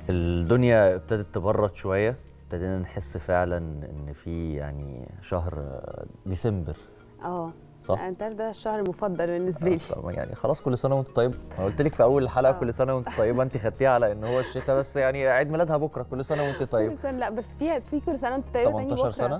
الدنيا ابتدت تبرد شويه ابتدينا نحس فعلا ان في يعني شهر ديسمبر اه صح؟ انت عارف ده الشهر المفضل بالنسبه لي طب يعني خلاص كل سنه وانت طيب انا قلت لك في اول الحلقه آه. كل سنه وانت طيبه انت خدتيها على ان هو الشتاء بس يعني عيد ميلادها بكره كل سنه وانت طيب كل سنة لا بس في في كل سنه وانت طيبه تاني 18 بكرة. سنه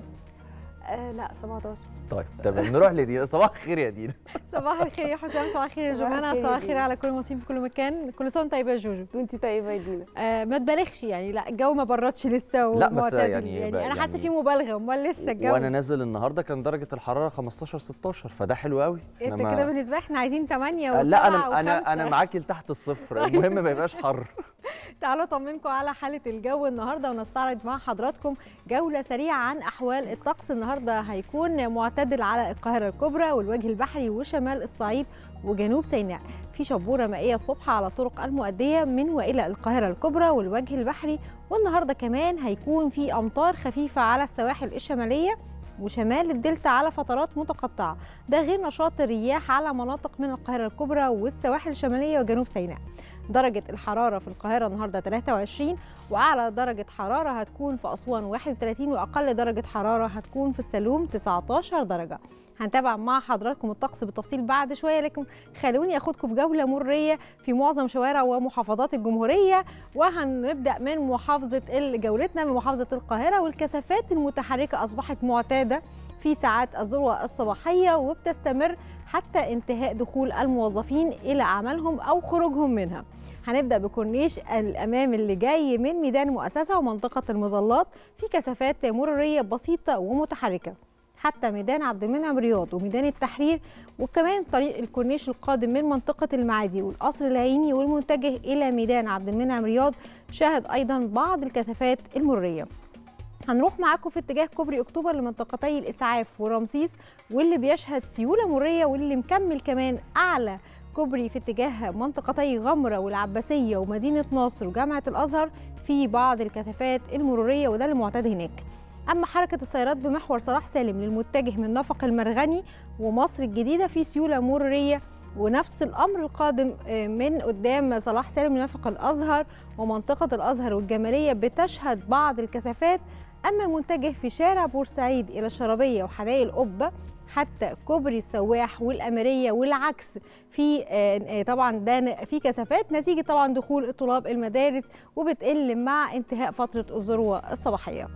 آه لا 17 طيب تمام نروح لدينا صباح الخير يا دينا صباح الخير يا حسام صباح الخير يا صباح جمانة الخير يا صباح الخير دينا. على كل المصريين في كل مكان كل سنه وانت طيبه يا جوجو وانت طيبه يا دينا آه ما تبالغش يعني لا الجو ما بردش لسه لا، بس ومعتدل يعني يعني, بقى انا حاسه يعني- في مبالغه امال لسه الجو وانا نازل النهارده كان درجه الحراره 15 16 فده حلو قوي انت إنما- كده بالنسبه لي احنا عايزين 8 آه، لا انا انا انا معاكي لتحت الصفر المهم ما يبقاش حر تعالوا اطمنكم على حاله الجو النهارده ونستعرض مع حضراتكم جوله سريعه عن احوال الطقس النهارده هيكون معتدل على القاهره الكبرى والوجه البحري وشمال الصعيد وجنوب سيناء في شبوره مائيه الصبح على الطرق المؤديه من والى القاهره الكبرى والوجه البحري والنهارده كمان هيكون في امطار خفيفه على السواحل الشماليه وشمال الدلتا على فترات متقطعه ده غير نشاط الرياح على مناطق من القاهره الكبرى والسواحل الشماليه وجنوب سيناء درجة الحرارة في القاهرة النهاردة 23 وأعلى درجة حرارة هتكون في أسوان 31 وأقل درجة حرارة هتكون في السلوم 19 درجة هنتابع مع حضراتكم الطقس بالتفصيل بعد شوية لكن خلوني أخدكم في جولة مرية في معظم شوارع ومحافظات الجمهورية وهنبدأ من محافظة ال- جولتنا من محافظة القاهرة والكثافات المتحركة أصبحت معتادة في ساعات الذروة الصباحية وبتستمر حتى انتهاء دخول الموظفين إلى أعمالهم أو خروجهم منها هنبدأ بكورنيش الأمام اللي جاي من ميدان المؤسسة ومنطقة المظلات في كثافات مرورية بسيطة ومتحركة حتى ميدان عبد المنعم رياض وميدان التحرير وكمان طريق الكورنيش القادم من منطقة المعادي والقصر العيني والمتجه إلى ميدان عبد المنعم رياض شاهد أيضا بعض الكثافات المرورية هنروح معاكم في اتجاه كوبري اكتوبر لمنطقتي الاسعاف ورمسيس واللي بيشهد سيوله مريه واللي مكمل كمان اعلى كوبري في اتجاه منطقتي غمره والعباسيه ومدينه نصر وجامعه الازهر في بعض الكثافات المروريه وده اللي معتاد هناك اما حركه السيارات بمحور صلاح سالم للمتجه من نفق المرغني ومصر الجديده في سيوله مروريه ونفس الامر القادم آه، من قدام صلاح سالم لنفق الازهر ومنطقه الازهر والجماليه بتشهد بعض الكثافات اما المتجه في شارع بورسعيد الى الشرابيه وحدائق القبه حتى كوبري السواح والاميريه والعكس في آه، آه، طبعا ده ن- في كثافات نتيجه طبعا دخول الطلاب المدارس وبتقل مع انتهاء فتره الذروه الصباحيه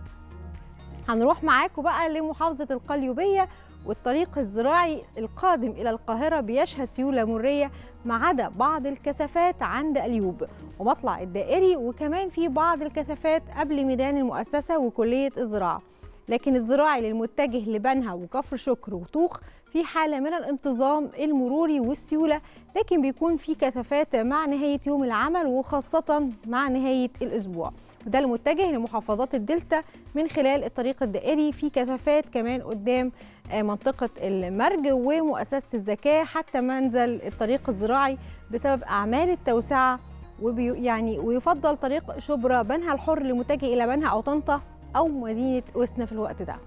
هنروح معاكم بقى لمحافظة القليوبية والطريق الزراعي القادم إلى القاهرة بيشهد سيولة مرية ما عدا بعض الكثافات عند أليوب ومطلع الدائري وكمان في بعض الكثافات قبل ميدان المؤسسة وكلية الزراعة لكن الزراعي للمتجه لبنها وكفر شكر وطوخ في حالة من الانتظام المروري والسيولة لكن بيكون في كثافات مع نهاية يوم العمل وخاصة مع نهاية الأسبوع وده المتجه لمحافظات الدلتا من خلال الطريق الدائري في كثافات كمان قدام آه، منطقة المرج ومؤسسة الزكاة حتى منزل الطريق الزراعي بسبب أعمال التوسعة وبي يعني ويفضل طريق شبرا بنها الحر لمتجه إلى بنها أو طنطا أو مدينة وسنا في الوقت ده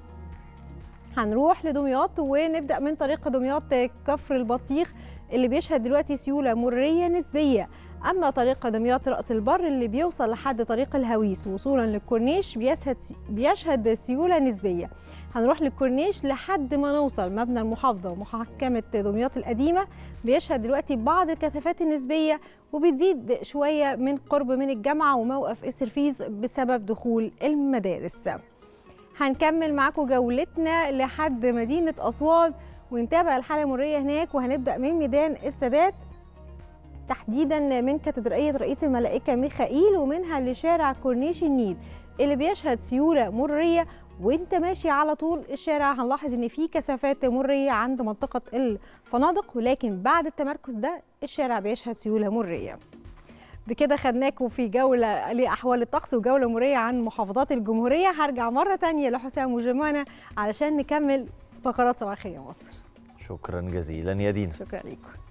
هنروح لدمياط ونبدأ من طريق دمياط كفر البطيخ اللي بيشهد دلوقتي سيولة مرية نسبية أما طريق دمياط رأس البر اللي بيوصل لحد طريق الهويس وصولا للكورنيش بيشهد بيشهد سيولة نسبية هنروح للكورنيش لحد ما نوصل مبنى المحافظة ومحكمة دمياط القديمة بيشهد دلوقتي بعض الكثافات النسبية وبتزيد شوية من قرب من الجامعة وموقف السرفيز بسبب دخول المدارس هنكمل معاكم جولتنا لحد مدينة أسوان ونتابع الحالة المرورية هناك وهنبدأ من ميدان السادات تحديدا من كاتدرائية رئيس الملائكة ميخائيل ومنها لشارع كورنيش النيل اللي بيشهد سيولة مرورية وانت ماشي على طول الشارع هنلاحظ ان في كثافات مرورية عند منطقة الفنادق ولكن بعد التمركز ده الشارع بيشهد سيولة مرورية بكده خدناكم في جولة لأحوال الطقس وجولة مرية عن محافظات الجمهورية هرجع مرة تانية لحسام وجمانة علشان نكمل فقرات صباح الخير يا مصر شكرا جزيلا يا دينا شكرا لكم